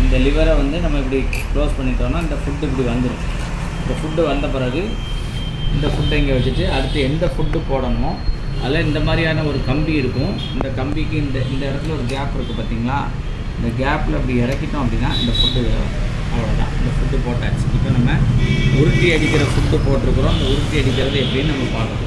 இந்த லிவரை வந்து நம்ம இப்படி க்ளோஸ் பண்ணிட்டோம்னா இந்த ஃபுட்டு இப்படி வந்துடும் இந்த ஃபுட்டு வந்த பிறகு இந்த ஃபுட்டை இங்கே வச்சுட்டு அடுத்து எந்த ஃபுட்டு போடணுமோ அதில் இந்த மாதிரியான ஒரு கம்பி இருக்கும் இந்த கம்பிக்கு இந்த இந்த இடத்துல ஒரு கேப் இருக்குது பார்த்தீங்களா இந்த கேப்பில் இப்படி இறக்கிட்டோம் அப்படின்னா இந்த ஃபுட்டு அவ்வளோதான் இந்த ஃபுட்டு போட்டாச்சு இப்போ நம்ம உருட்டி அடிக்கிற ஃபுட்டு போட்டிருக்கிறோம் இந்த உருட்டி அடிக்கிறது எப்படின்னு நம்ம பார்க்கணும்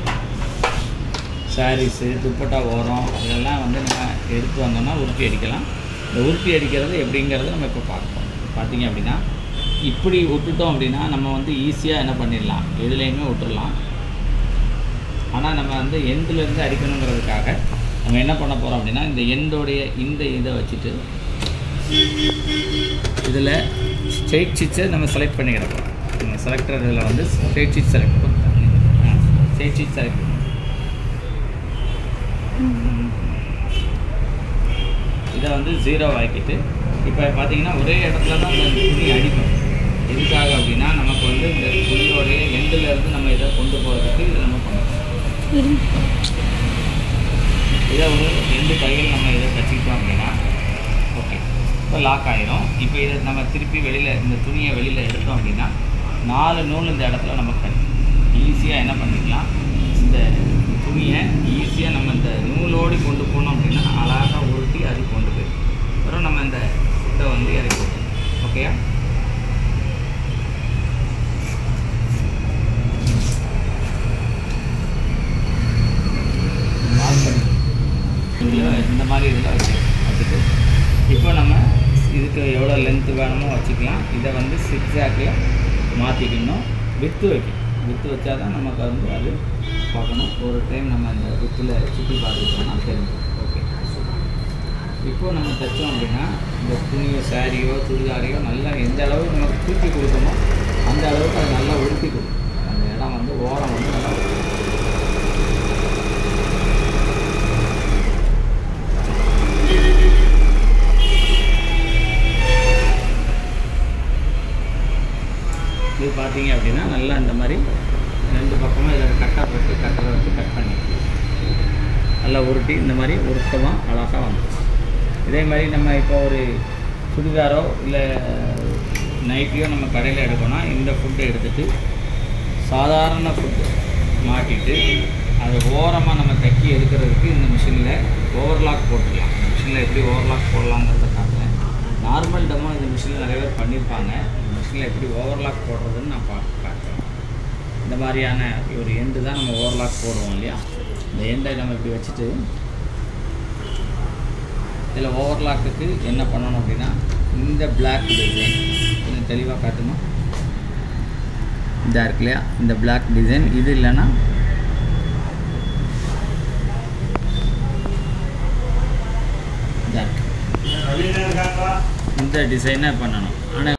சாரீஸு துப்பட்டா ஓரம் இதெல்லாம் வந்து நம்ம எடுத்து வந்தோம்னா உருட்டி அடிக்கலாம் இந்த உருட்டி அடிக்கிறது எப்படிங்கிறத நம்ம இப்போ பார்ப்போம் பார்த்தீங்க அப்படின்னா இப்படி விட்டுட்டோம் அப்படின்னா நம்ம வந்து ஈஸியாக என்ன பண்ணிடலாம் எதுலேயுமே விட்டுடலாம் ஆனால் நம்ம வந்து எண்ட்லேருந்து அடிக்கணுங்கிறதுக்காக நம்ம என்ன பண்ண போகிறோம் அப்படின்னா இந்த எண்டோடைய இந்த இதை வச்சுட்டு இதில் ஸ்ட்ரெயிட் ஸ்டிச்சை நம்ம செலக்ட் பண்ணிக்கிறோம் நம்ம செலக்டர் இதில் வந்து ஸ்ட்ரெயிட் ஸ்டிச் செலக்ட் பண்ணுறோம் ஸ்ட்ரெயிட் ஸ்டிச் செலக்ட் பண்ணுறோம் இதை வந்து ஜீரோ ஆக்கிட்டு இப்போ பார்த்தீங்கன்னா ஒரே இடத்துல தான் அந்த துணி அடிக்கும் எதுக்காக அப்படின்னா நமக்கு வந்து இந்த துணியோடைய எண்டில் இருந்து நம்ம இதை கொண்டு போகிறதுக்கு இதை நம்ம பண்ணணும் இதை ஒரு எண்டு கையில் நம்ம இதை தச்சுக்கிட்டோம் அப்படின்னா ஓகே இப்போ லாக் ஆயிரும் இப்போ இதை நம்ம திருப்பி வெளியில் இந்த துணியை வெளியில் எடுத்தோம் அப்படின்னா நாலு நூல் இந்த இடத்துல நமக்கு கிடைக்கும் ஈஸியாக என்ன பண்ணிக்கலாம் இந்த துணியை ஈஸியாக நம்ம இந்த நூலோடு கொண்டு போனோம் அப்படின்னா அழகாக உருட்டி அது கொண்டு போயிடும் அப்புறம் நம்ம இந்த இதை வந்து இறக்கி விட்டோம் ஓகேயா மார்க் பண்ணி இதில் இந்த மாதிரி இதில் வச்சு வச்சுட்டு இப்போ நம்ம இதுக்கு எவ்வளோ லென்த்து வேணுமோ வச்சுக்கலாம் இதை வந்து சிக்ஸாக்கில் மாற்றிக்கணும் வித்து வைக்கணும் வித்து வச்சா தான் நமக்கு வந்து அது பார்க்கணும் ஒரு டைம் நம்ம அந்த வித்தில் சுற்றி பார்த்துட்டோம்னா தெரிஞ்சிடும் ஓகே இப்போ நம்ம தைச்சோம் அப்படின்னா இந்த துணியோ சாரியோ சுடிதாரையோ நல்லா எந்த அளவுக்கு நமக்கு தூக்கி கொடுக்கணுமோ அந்த அளவுக்கு அது நல்லா உருட்டி கொடுக்கும் அந்த இடம் வந்து ஓரம் வந்து நல்லா இது பார்த்தீங்க அப்படின்னா நல்லா இந்த மாதிரி ரெண்டு பக்கமும் இதில் கட்டை போட்டு கட்டரை வச்சு கட் பண்ணி நல்லா உருட்டி இந்த மாதிரி உருட்டமாக அழகாக வந்துடும் இதே மாதிரி நம்ம இப்போ ஒரு சுடிதாரோ இல்லை நைட்டியோ நம்ம கடையில் எடுக்கணும் இந்த ஃபுட்டை எடுத்துகிட்டு சாதாரண ஃபுட்டு மாட்டிட்டு அது ஓரமாக நம்ம தைக்கி எடுக்கிறதுக்கு இந்த மிஷினில் ஓவர்லாக் போட்டுடலாம் மிஷினில் எப்படி ஓவர்லாக் போடலாங்கிறத காட்டுறேன் நார்மல் டெமோ இந்த மிஷினில் நிறைய பேர் பண்ணியிருப்பாங்க இந்த மிஷினில் எப்படி ஓவர்லாக் போடுறதுன்னு நான் பார்க்க காட்டுறேன் இந்த மாதிரியான ஒரு எண்டு தான் நம்ம ஓவர்லாக் போடுவோம் இல்லையா இந்த எண்டை நம்ம இப்படி வச்சுட்டு இதில் ஓவர்லாக்குக்கு என்ன பண்ணணும் அப்படின்னா இந்த பிளாக் டிசைன் கொஞ்சம் தெளிவாக காட்டுமா இதாக இருக்கு இல்லையா இந்த பிளாக் டிசைன் இது இல்லைன்னா இதா இருக்கு. இந்த டிசைனை பண்ணணும் ஆனால்